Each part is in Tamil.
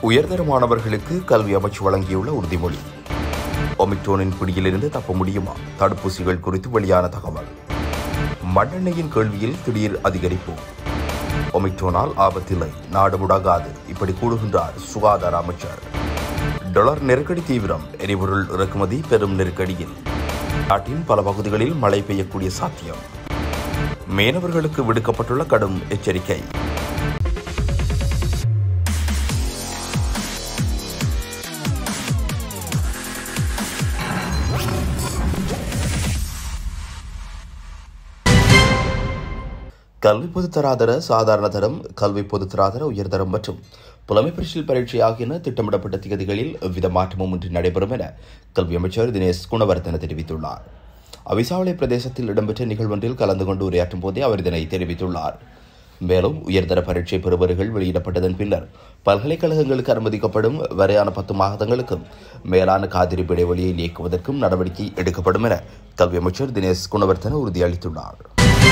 உயர்தர மாணவர்களுக்கு கல்வி அமைச்சு வழங்கியுள்ள உறுதிமொழி ஒமிக்ரோனின் பிடியிலிருந்து தப்ப முடியுமா தடுப்பூசிகள் குறித்து வெளியான தகவல் மண்ணெண்ணெயின் கேள்வியில் திடீர் அதிகரிப்பு ஒமிக்ரோனால் ஆபத்தில்லை நாடு முடங்காது இப்படி கூடுகின்றார் சுகாதார அமைச்சர் டொலர் நெருக்கடி தீவிரம் எரிபொருள் இறக்குமதி பெரும் நெருக்கடியில் நாட்டின் பல பகுதிகளில் மழை பெய்யக்கூடிய சாத்தியம் மீனவர்களுக்கு விடுக்கப்பட்டுள்ள கடும் எச்சரிக்கை கல்வி பொதுத்தராதர சாதாரண தரம் கல்வி பொதுத்தராதர உயர்தரம் மற்றும் புலமை பரிசில் பரீட்சை ஆகியன திட்டமிடப்பட்ட திகதிகளில் எவ்வித மாற்றமும் இன்றி நடைபெறும் என கல்வி அமைச்சர் தினேஷ் குணவர்த்தன தெரிவித்துள்ளார் அவிசாவளை பிரதேசத்தில் இடம்பெற்ற நிகழ்வொன்றில் கலந்து கொண்டு உரையாற்றும் போதே அவர் இதனை தெரிவித்துள்ளார் மேலும் உயர்தர பரீட்சை பெறுபவர்கள் வெளியிடப்பட்டதன் பின்னர் பல்கலைக்கழகங்களுக்கு அனுமதிக்கப்படும் வரையான பத்து மாதங்களுக்கும் மேலான காத்திருப்பு இடைவெளியை நீக்குவதற்கும் நடவடிக்கை எடுக்கப்படும் என கல்வி அமைச்சர் தினேஷ் குணவர்த்தன உறுதியளித்துள்ளார்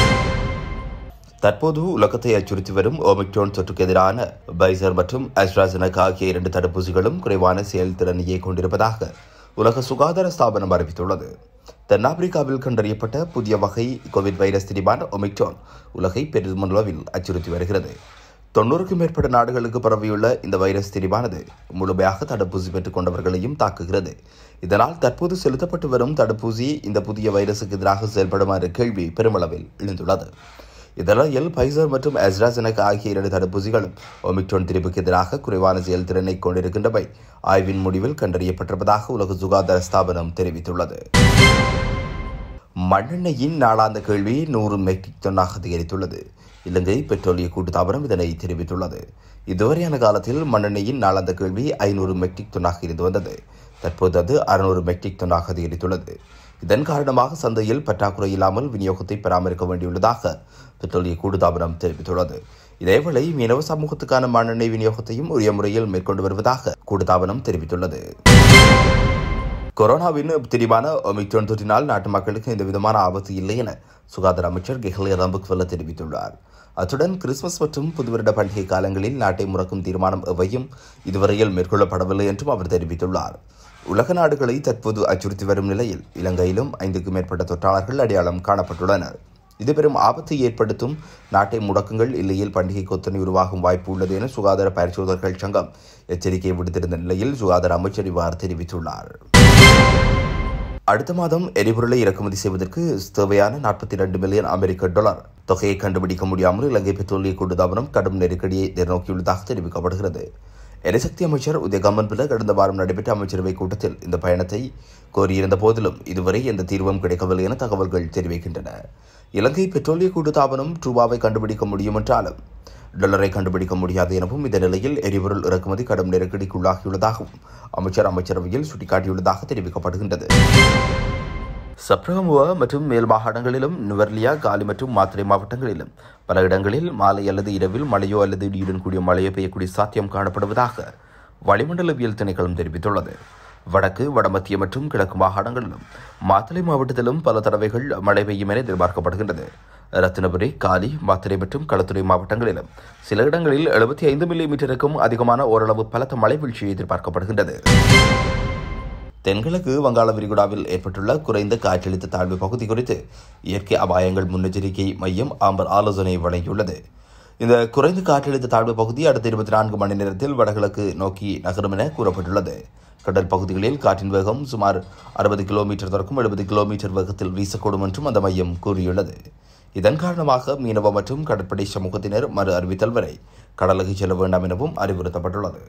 தற்போது உலகத்தை அச்சுறுத்தி வரும் ஓமிக்ரோன் தொற்றுக்கு எதிரான பைசர் மற்றும் அஸ்ட்ராசெனகா ஆகிய இரண்டு தடுப்பூசிகளும் குறைவான செயல்திறனையே கொண்டிருப்பதாக உலக சுகாதார ஸ்தாபனம் அறிவித்துள்ளது தென்னாப்பிரிக்காவில் கண்டறியப்பட்ட புதிய வகை கோவிட் வைரஸ் திரிபான ஒமிக்ரோன் உலகை பெருமளவில் அச்சுறுத்தி வருகிறது தொன்னூறுக்கும் மேற்பட்ட நாடுகளுக்கு பரவியுள்ள இந்த வைரஸ் திரிபானது முழுமையாக தடுப்பூசி பெற்றுக் கொண்டவர்களையும் தாக்குகிறது இதனால் தற்போது செலுத்தப்பட்டு வரும் தடுப்பூசி இந்த புதிய வைரசுக்கு எதிராக செயல்படுமாறு கேள்வி பெருமளவில் எழுந்துள்ளது இதனால் பைசர் மற்றும் அஸ்ட்ராசெனகா ஆகிய இரண்டு தடுப்பூசிகளும் ஒமிக்ரோன் திரிப்புக்கு எதிராக குறைவான செயல்திறனை கொண்டிருக்கின்றவை ஆய்வின் முடிவில் கண்டறியப்பட்டிருப்பதாக உலக சுகாதார ஸ்தாபனம் தெரிவித்துள்ளது மண்ணெண்ணெயின் நாளாந்த கேள்வி நூறு மெட்ரிக் டன்னாக அதிகரித்துள்ளது இலங்கை பெட்ரோலிய கூட்டுத்தாபனம் இதனை தெரிவித்துள்ளது இதுவரையான காலத்தில் மண்ணெண்ணெயின் நாளாந்த கேள்வி ஐநூறு மெட்ரிக் டன்னாக இருந்து வந்தது தற்போது அது அறுநூறு மெட்ரிக் டன்னாக அதிகரித்துள்ளது இதன் காரணமாக சந்தையில் பற்றாக்குறை இல்லாமல் விநியோகத்தை பராமரிக்க வேண்டியுள்ளதாக பெட்ரோலிய கூடுதாபனம் தெரிவித்துள்ளது இதேவேளை மீனவ சமூகத்துக்கான மண்ணெண்ணெய் விநியோகத்தையும் உரிய முறையில் மேற்கொண்டு வருவதாக கூடுதாபனம் தெரிவித்துள்ளது கொரோனாவின் திரிவான ஒமிக்ரோன் தொற்றினால் நாட்டு மக்களுக்கு எந்த விதமான ஆபத்து இல்லை என சுகாதார அமைச்சர் கெஹ்லே ரம்புக்வெல்ல தெரிவித்துள்ளார் அத்துடன் கிறிஸ்துமஸ் மற்றும் புதுவருட பண்டிகை காலங்களில் நாட்டை முறக்கும் தீர்மானம் எவையும் இதுவரையில் மேற்கொள்ளப்படவில்லை என்றும் அவர் தெரிவித்துள்ளார் உலக நாடுகளை தற்போது அச்சுறுத்தி வரும் நிலையில் இலங்கையிலும் ஐந்துக்கும் மேற்பட்ட தொற்றாளர்கள் அடையாளம் காணப்பட்டுள்ளனர் இது பெரும் ஆபத்தை ஏற்படுத்தும் நாட்டை முடக்குங்கள் இல்லையில் பண்டிகை கொத்தனை உருவாகும் வாய்ப்பு உள்ளது என சுகாதார பரிசோதகர்கள் சங்கம் எச்சரிக்கை விடுத்திருந்த நிலையில் சுகாதார அமைச்சர் இவ்வாறு தெரிவித்துள்ளார் அடுத்த மாதம் எரிபொருளை இறக்குமதி செய்வதற்கு தேவையான நாற்பத்தி இரண்டு மில்லியன் அமெரிக்க டாலர் தொகையை கண்டுபிடிக்க முடியாமல் இலங்கை பெட்ரோலிய கூட்டுத்தாபனம் கடும் நெருக்கடியை எதிர்நோக்கியுள்ளதாக தெரிவிக்கப்படுகிறது எரிசக்தி அமைச்சர் உதயகம்மன் பிள்ள கடந்த வாரம் நடைபெற்ற அமைச்சரவை கூட்டத்தில் இந்த பயணத்தை கோரியிருந்த போதிலும் இதுவரை எந்த தீர்வும் கிடைக்கவில்லை என தகவல்கள் தெரிவிக்கின்றன இலங்கை பெட்ரோலிய கூட்டுத்தாபனம் ட்ரூபாவை கண்டுபிடிக்க முடியும் என்றாலும் டாலரை கண்டுபிடிக்க முடியாது எனவும் இந்த நிலையில் எரிபொருள் இறக்குமதி கடும் நெருக்கடிக்குள்ளாகியுள்ளதாகவும் அமைச்சர் அமைச்சரவையில் சுட்டிக்காட்டியுள்ளதாக தெரிவிக்கப்படுகின்றது சப்ரகமுவா மற்றும் மேல் மாகாணங்களிலும் நுவர்லியா காலி மற்றும் மாத்திரை மாவட்டங்களிலும் பல இடங்களில் மாலை அல்லது இரவில் மழையோ அல்லது இடியுடன் கூடிய மழையோ பெய்யக்கூடிய சாத்தியம் காணப்படுவதாக வளிமண்டலவியல் திணைக்களம் தெரிவித்துள்ளது வடக்கு வடமத்திய மற்றும் கிழக்கு மாகாணங்களிலும் மாத்தளை மாவட்டத்திலும் பல தடவைகள் மழை பெய்யும் என எதிர்பார்க்கப்படுகின்றது ரத்தினபுரி காலி மாத்திரை மற்றும் களத்துறை மாவட்டங்களிலும் சில இடங்களில் எழுபத்தி ஐந்து மில்லி மீட்டருக்கும் அதிகமான ஓரளவு பலத்த மழை வீழ்ச்சி எதிர்பார்க்கப்படுகின்றது தென்கிழக்கு வங்காள விரிகுடாவில் ஏற்பட்டுள்ள குறைந்த காற்றழுத்த தாழ்வு பகுதி குறித்து இயற்கை அபாயங்கள் முன்னெச்சரிக்கை மையம் ஆம்பர் ஆலோசனை வழங்கியுள்ளது இந்த குறைந்த காற்றழுத்த தாழ்வு பகுதி அடுத்த இருபத்தி நான்கு மணி நேரத்தில் வடகிழக்கு நோக்கி நகரும் என கூறப்பட்டுள்ளது கடல் பகுதிகளில் காற்றின் வேகம் சுமார் அறுபது கிலோமீட்டர் தொடக்கம் எழுபது கிலோமீட்டர் வேகத்தில் வீசக்கூடும் என்றும் அந்த மையம் கூறியுள்ளது இதன் காரணமாக மீனவ மற்றும் கடற்படை சமூகத்தினர் மறு அறிவித்தல் வரை கடலுக்கு செல்ல வேண்டாம் எனவும் அறிவுறுத்தப்பட்டுள்ளது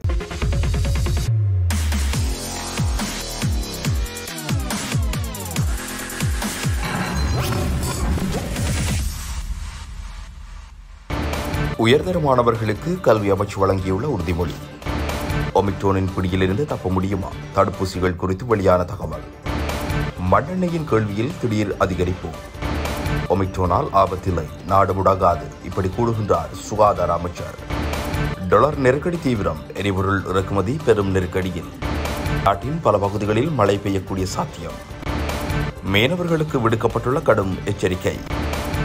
உயர்தர மாணவர்களுக்கு கல்வி அமைச்சு வழங்கியுள்ள உறுதிமொழி ஒமிக்ரோனின் பிடியிலிருந்து தப்ப முடியுமா தடுப்பூசிகள் குறித்து வெளியான தகவல் மண்ணெண்ணெயின் கேள்வியில் திடீர் அதிகரிப்பு ஒமிக்ரோனால் ஆபத்தில்லை நாடு முடங்காது இப்படி கூடுகின்றார் சுகாதார அமைச்சர் டொலர் நெருக்கடி தீவிரம் எரிபொருள் இறக்குமதி பெரும் நெருக்கடியில் நாட்டின் பல பகுதிகளில் மழை பெய்யக்கூடிய சாத்தியம் மீனவர்களுக்கு விடுக்கப்பட்டுள்ள கடும் எச்சரிக்கை